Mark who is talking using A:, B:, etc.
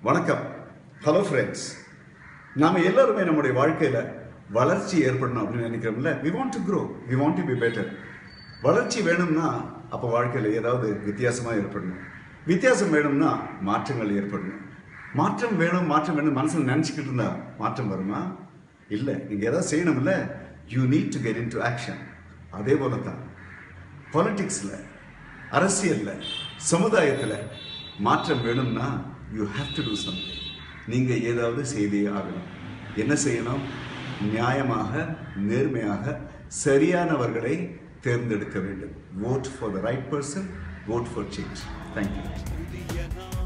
A: வணக்கம் hello friends நாம் எல்லாருமே நம்முடைய வாழ்க்கையில் வளர்ச்சி ஏற்படணும் அப்படின்னு நினைக்கிறோம்ல we want to grow we want to be better வளர்ச்சி வேணும்னா அப்போ வாழ்க்கையில் ஏதாவது வித்தியாசமாக ஏற்படணும் வித்தியாசம் வேணும்னா மாற்றங்கள் ஏற்படணும் மாற்றம் வேணும் மாற்றம் வேணும் மனசில் நினச்சிக்கிட்டு இருந்தா மாற்றம் வருமா இல்லை நீங்கள் ஏதாவது செய்யணும்ல you need to get into action அதே போல தான் பாலிட்டிக்ஸில் அரசியலில் சமுதாயத்தில் மாற்றம் வேணும்னா you have to do something நீங்கள் ஏதாவது செய்தே ஆகணும் என்ன செய்யணும் நியாயமாக நேர்மையாக சரியானவர்களை தேர்ந்தெடுக்க வேண்டும் vote for the right person vote for change thank you